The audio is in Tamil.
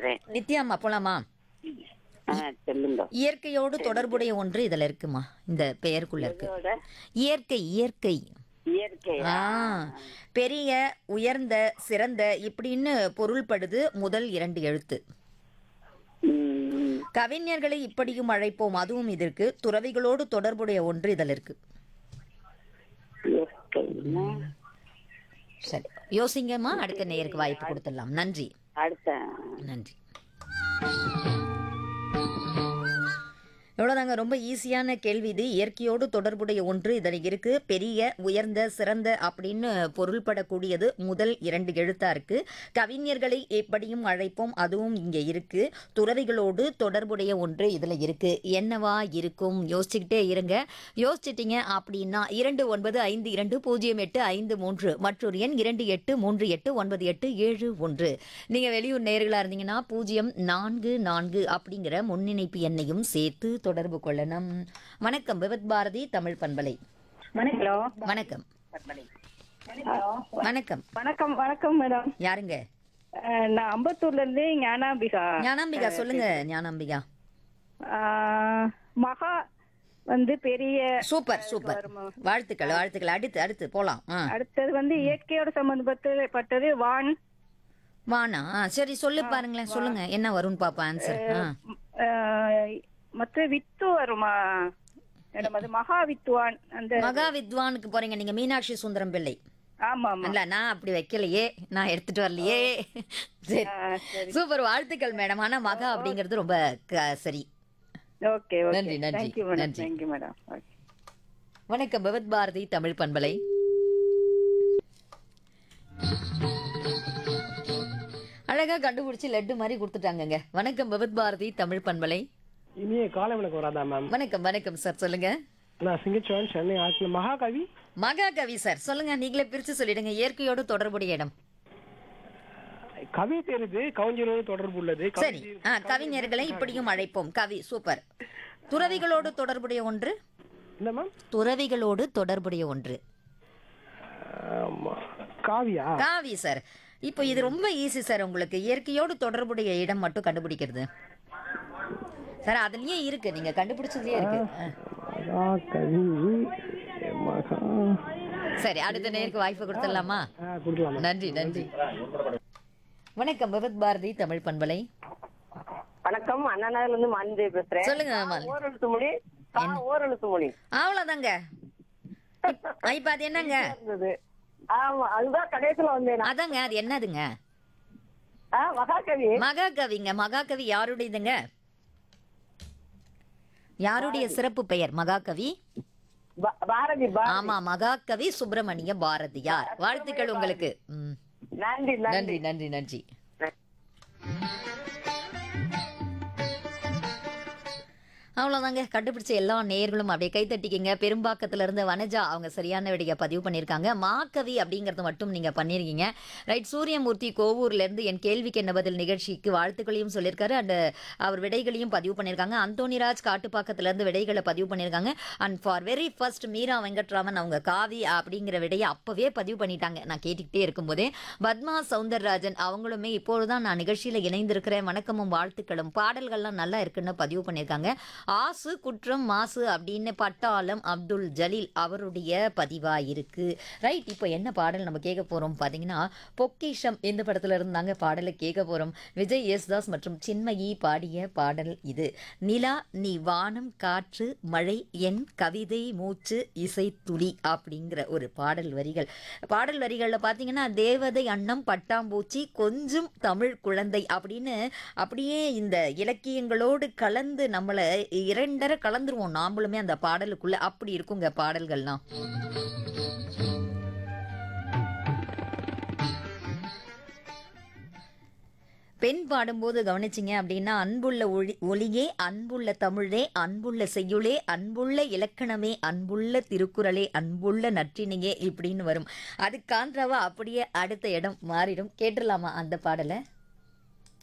பேசுறேன் நித்யாம்மா போலாமா ஆ சொல்லுங்க இயற்கையோடு தொடர்புடைய ஒன்று இதுல இருக்குமா இந்த பெயருக்குள்ள இருக்கு இதோட இயற்கை இயற்கை இயற்கை ஆ பெரிய உயர்ந்த சிறந்த இப்படின்னு பொருள்படுது முதல் இரண்டு எழுத்து ம், கவிஞர்களை இப்படியும் அழைப்போம் அதுவும் இது இருக்கு துறவிகளோடு தொடர்புடைய ஒன்று இதில் இருக்கு இயற்கை சரி யோசிங்கம்மா அடுத்த நேருக்கு வாய்ப்பு கொடுத்துடலாம் நன்றி அடுத்த நன்றி எவ்வளோதாங்க ரொம்ப ஈஸியான கேள்வி இது இயற்கையோடு தொடர்புடைய ஒன்று இதில் இருக்கு பெரிய உயர்ந்த சிறந்த அப்படின்னு பொருள்படக்கூடியது முதல் இரண்டு எழுத்தா இருக்கு கவிஞர்களை எப்படியும் அழைப்போம் அதுவும் இங்கே இருக்கு துறவிகளோடு தொடர்புடைய ஒன்று இதில் இருக்கு என்னவா இருக்கும் யோசிச்சுக்கிட்டே இருங்க யோசிச்சிட்டீங்க அப்படின்னா இரண்டு ஒன்பது ஐந்து இரண்டு பூஜ்ஜியம் எட்டு ஐந்து மூன்று மற்றொரு எண் இரண்டு எட்டு மூன்று எட்டு ஒன்பது எட்டு ஏழு ஒன்று நீங்கள் வெளியூர் நேர்களாக இருந்தீங்கன்னா பூஜ்ஜியம் நான்கு நான்கு அப்படிங்கிற முன்னிணைப்பு எண்ணையும் சேர்த்து தொடர்பு கொள்ளணும் வணக்கம் விவத் பாரதி தமிழ் பண்பலை ஹலோ வணக்கம் வணக்கம் வணக்கம் வணக்கம் மேடம் யாருங்க அஹ், நான் அம்பத்தூர்ல இருந்து ஞானாம்பிகா ஞானாம்பிகா சொல்லுங்க ஞானாம்பிகா அஹ், மகா வந்து பெரிய சூப்பர் சூப்பர் வருமா? வாழ்த்துக்கள் வாழ்த்துக்கள் அடுத்து அடுத்து போலாம் ஆ அடுத்தது வந்து இயற்கையோட சம்பந்தப்பட்டு பட்டது வான் வானா ஆ, சரி சொல்லு பாருங்களேன் சொல்லுங்க என்ன வரும்னு பாப்போம் ஆன்சர் ஆ அஹ், மற்ற வித்து வருமா மேடம் அது மகா வித்துவான் அந்த மகா வித்வானுக்கு போறீங்க நீங்க மீனாட்சி சுந்தரம் பிள்ளை ஆமா ஆமா இல்ல நான் அப்படி வைக்கலையே நான் எடுத்துட்டு வரலையே சரி அஹ், சரி சூப்பர் வாழ்த்துக்கள் மேடம் ஆனா மகா அப்படிங்கிறது ரொம்ப க- சரி ஓகே ஓகே நன்றி, நன்றி, தேங்க்யூ மேடம் நன்றி. தேங்க்யூ மேடம் ஓகே வணக்கம் பகவத் பாரதி தமிழ் பண்பலை அழகா கண்டுபிடிச்சு லட்டு மாதிரி கொடுத்துட்டாங்கங்க வணக்கம் பகவத் பாரதி தமிழ் பண்பலை இனிய காலை வணக்கம் வராதா மேம் வணக்கம் வணக்கம் சார் சொல்லுங்க நான் சிங்கச்சோழன் சென்னை ஆட்சியில் மகாகவி மகாகவி சார் சொல்லுங்க நீங்களே பிரிச்சு சொல்லிடுங்க இயற்கையோடு தொடர்புடைய இடம் கவி தெரியுது கவிஞரோடு தொடர்பு உள்ளது சரி ஆ கவிஞர்களை இப்படியும் அழைப்போம் கவி சூப்பர் துறவிகளோடு தொடர்புடைய ஒன்று என்ன மேம் துறவிகளோடு தொடர்புடைய ஒன்று ஆமா. காவியா காவி சார் இப்போ இது ரொம்ப ஈஸி சார் உங்களுக்கு இயற்கையோடு தொடர்புடைய இடம் மட்டும் கண்டுபிடிக்கிறது சார் அதுலயே இருக்கு நீங்க கண்டுபிடிச்சதுலயே இருக்கு ஆ. மகாகவி மகா சரி அடுத்த நேருக்கு வாய்ப்பு கொடுத்துடலாமா ஆ, கொடுக்கலாம் மேம். நன்றி நன்றி வணக்கம் பகவத் பாரதி தமிழ் பண்பலை வணக்கம் அண்ணா நகர்ல இருந்து மாலிந்தே பேசுறேன் சொல்லுங்க மாலி. ஓர் எழுத்து மொழி கா, ஓர் எழுத்து மொழி அவ்வளவுதாங்க இப்- இப்ப அது என்னங்க இருந்தது ஆமா அதுதான் கடைசியில வந்தேன் நான். அதாங்க அது என்னதுங்க ஆ, மகாகவி மகாகவிங்க மகாகவி யாருடையதுங்க யாருடைய சிறப்பு பெயர் மகாகவி பா- பாரதி பா ஆமா மகாகவி சுப்பிரமணிய பாரதியார் வாழ்த்துக்கள் உங்களுக்கு ம். நன்றி நன்றி நன்றி நன்றி நன்றி அவ்வளோதாங்க கண்டுபிடிச்ச எல்லா நேயர்களும் அப்படியே கை தட்டிக்கிங்க பெரும்பாக்கத்துல இருந்து வனஜா அவங்க சரியான விடையை பதிவு பண்ணியிருக்காங்க மாக்கவி அப்படிங்கறது மட்டும் நீங்க பண்ணிருக்கீங்க ரைட் சூரியமூர்த்தி கோவூர்ல இருந்து என் கேள்விக்கு என்ன பதில் நிகழ்ச்சிக்கு வாழ்த்துக்களையும் சொல்லியிருக்காரு அண்ட் அவர் விடைகளையும் பதிவு பண்ணியிருக்காங்க அந்தோனிராஜ் காட்டுப்பாக்கத்துல இருந்து விடைகளை பதிவு பண்ணியிருக்காங்க and for very first Meera Venkatraman அவங்க காவி அப்படிங்கிற விடையை அப்பவே பதிவு பண்ணிட்டாங்க நான் கேட்டுக்கிட்டே இருக்கும்போதே பத்மா சவுந்தரராஜன் அவங்களுமே இப்பொழுதுதான் நான் நிகழ்ச்சியில இணைந்திருக்கிறேன் வணக்கமும் வாழ்த்துக்களும் பாடல்கள்லாம் நல்லா இருக்குன்னு பதிவு பண்ணியிருக்காங்க ஆசு குற்றம் மாசு அப்படின்னு பட்டாளம் அப்துல் ஜலீல் அவருடைய பதிவா இருக்கு ரைட் இப்போ என்ன பாடல் நம்ம கேட்க போறோம் பாத்தீங்கன்னா பொக்கிஷம் இந்த படத்துல இருந்தாங்க பாடலை கேட்க போறோம் விஜய் யேசுதாஸ் மற்றும் சின்மயி பாடிய பாடல் இது நிலா நீ வானம் காற்று மழை என் கவிதை மூச்சு இசை துளி அப்படிங்கிற ஒரு பாடல் வரிகள் பாடல் வரிகளில் பார்த்தீங்கன்னா தேவதை அன்னம் பட்டாம்பூச்சி கொஞ்சம் தமிழ் குழந்தை அப்படின்னு அப்படியே இந்த இலக்கியங்களோடு கலந்து நம்மளை இரண்டரை கலந்துருவோம் நாமளுமே அந்த பாடலுக்குள்ள அப்படி இருக்குங்க பாடல்கள்லாம் பெண் பாடும்போது கவனிச்சிங்க அப்படின்னா அன்புள்ள ஒளி ஒளியே அன்புள்ள தமிழே அன்புள்ள செய்யுளே அன்புள்ள இலக்கணமே அன்புள்ள திருக்குறளே அன்புள்ள நற்றினையே இப்படின்னு வரும் அது காண்றவா அப்படியே அடுத்த இடம் மாறிடும் கேட்டுடலாமா அந்த பாடலை